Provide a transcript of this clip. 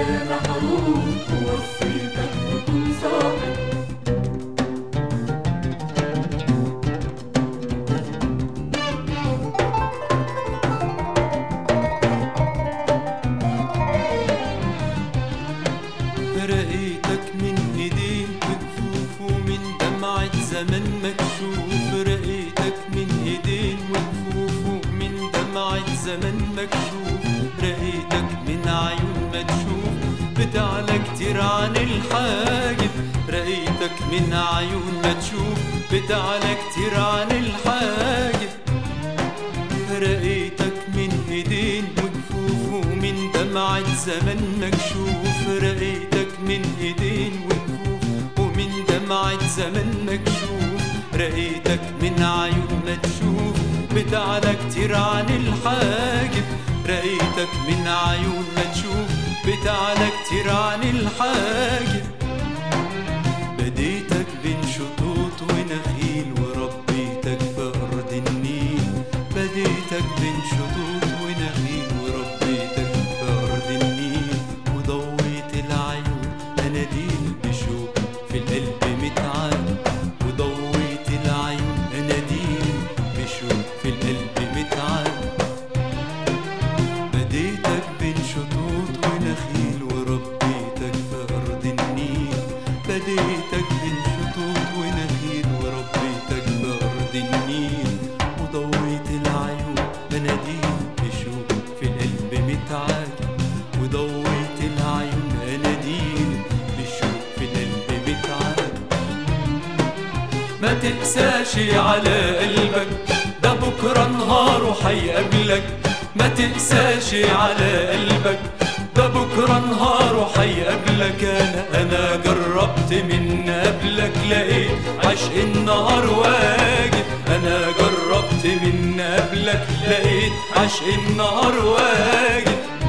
يا محروم ووصيتك تكون صاحب رقيتك من ايدين وكفوف ومن دمعة زمن مكشوف رقيتك من ايدين وكفوف ومن دمعة زمن مكشوف رقيتك من عيون ما تشوف بتعلى كتير عن الحاجب رقيتك من عيون ما تشوف بتعلى كتير عن الحاجب رقيتك من ايدين وكفوف ومن دمعة زمن مكشوف رقيتك من ايدين وكفوف ومن دمعة زمن مكشوف رقيتك من عيون ما تشوف بتعلى كتير عن الحاجب رقيتك من عيون ما تشوف بتعلى كتير عن الحاجب بديتك بين شطوط ونخيل وربيتك في أرض النيل بديتك بين شطوط ونخيل وربيتك في أرض النيل وضويت العيون أناديل بشوق في القلب متعال وضويت العيون أناديل بشوق في القلب متعال بديتك بين شطوط ونخيل وربيتك في أرض النيل بديتك بين شطوط ونخيل وربيتك في أرض النيل وضويت العيون أناديل بشوق في القلب متعاجب وضويت العيون أناديل بشوق في القلب متعاجب ما تقساش على قلبك ده بكرة نهاره حيقابلك ما تقساش على قلبك ده بكرة نهاره حيقابلك أنا أنا جربت من قبلك لقيت عشق النهار واجب أنا جربت من قبلك لقيت عشق النهار واجب